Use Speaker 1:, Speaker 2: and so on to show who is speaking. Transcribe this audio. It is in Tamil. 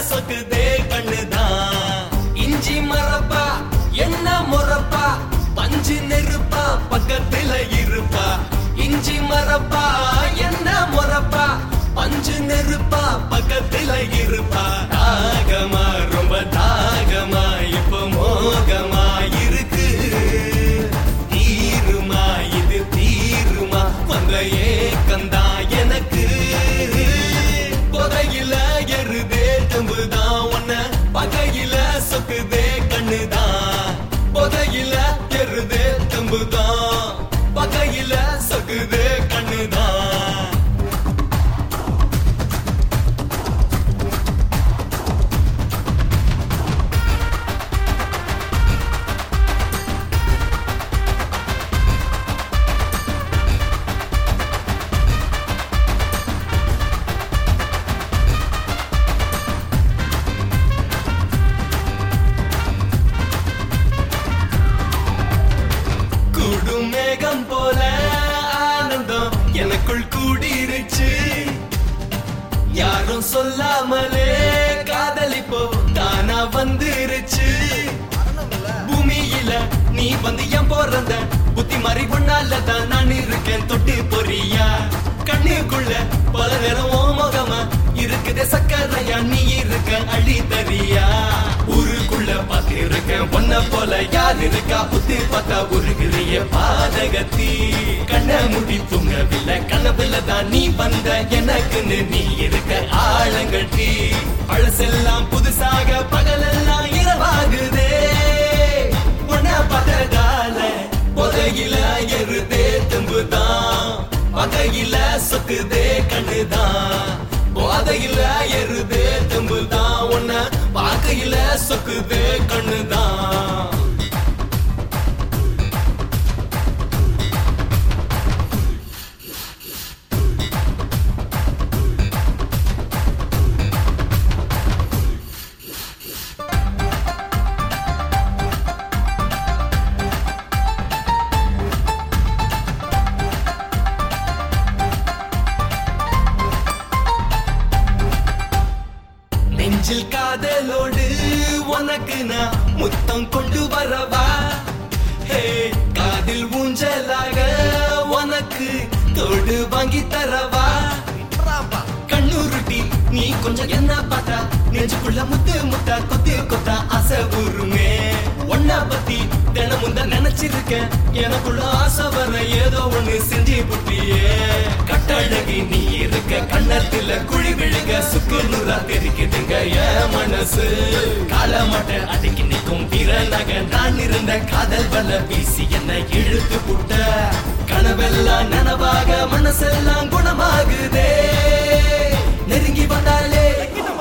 Speaker 1: சொக்குதே கண்ணுதான் இஞ்சி மரப்பா என்ன முறப்பா பஞ்சு நெருப்பா பக்கத்துல இருப்பா இஞ்சி மரப்பா என்ன முறப்பா பஞ்சு நெருப்பா பக்கத்துல இருப்பா தாகமா ரொம்ப தாகமா இப்ப மோகமா இருக்கு தீருமா இது தீருமா வந்த ஏக்கந்தா எனக்கு புதையில எருதே தம்புதான் உன்ன பகையில சொக்குதே கண்ணுதான் புதையில எருதே தம்புதான் பகையில சொக்குதே கண்ணுதான் கூடும் மேகம் போல ஆனந்தம் எனக்குள் கூடிருச்சு யாரும் சொல்லாமலே காதலிப்போ தானா வந்துருச்சு பூமியில நீ வந்து என் பிறந்த புத்தி மாறி ஒன்னால தான் நான் இருக்கேன் தொட்டு பொறியா கண்ணுக்குள்ள பல நேரம் ஓ முகமா இருக்குதே சக்கரையா நீ இருக்க அழி தரியா ஊருக்குள்ள பார்த்து இருக்கேன் பொண்ண போல யார் இருக்கா புத்தி பார்த்தா உருகிறிய பாதகத்தி கண்ண முடி தூங்கவில்லை கனவுல தான் நீ வந்த எனக்குன்னு நீ இருக்க ஆழங்கட்டி பழசெல்லாம் புதுசாக பகலெல்லாம் இரவாகுதே உன்னை பார்த்ததால புதையில எருதே தும்புதான் பகையில சொக்குதே கண்ணுதான் போதையில எருதே தும்புதான் உன்னை பார்க்கையில சொக்குதே கண்ணுதான் நெஞ்சில் காதலோடு உனக்கு நான் முத்தம் கொண்டு வரவா ஹே காதில் ஊஞ்சலாக உனக்கு தோடு வாங்கி தரவா கண்ணுருட்டி நீ கொஞ்சம் என்ன பார்த்தா நெஞ்சுக்குள்ள முத்து முத்தா கொத்து கொத்தா ஆசை ஊருமே ஒன்னா பத்தி தினமும் தான் நினைச்சிருக்கேன் எனக்குள்ள ஆசை வர ஏதோ ஒண்ணு செஞ்சு புட்டியே கட்டழகி நீ இருக்க கண்ணத்துல குழி விழுக சுக்கு நூறா தெரிக்குதுங்க என் மனசு காலமாட்ட அடக்கி நிற்கும் திறனக நான் இருந்த காதல் வல்ல வீசி என்ன இழுத்து புட்ட கனவெல்லாம் நனவாக மனசெல்லாம் குணமாகுதே நெருங்கி வந்தாலே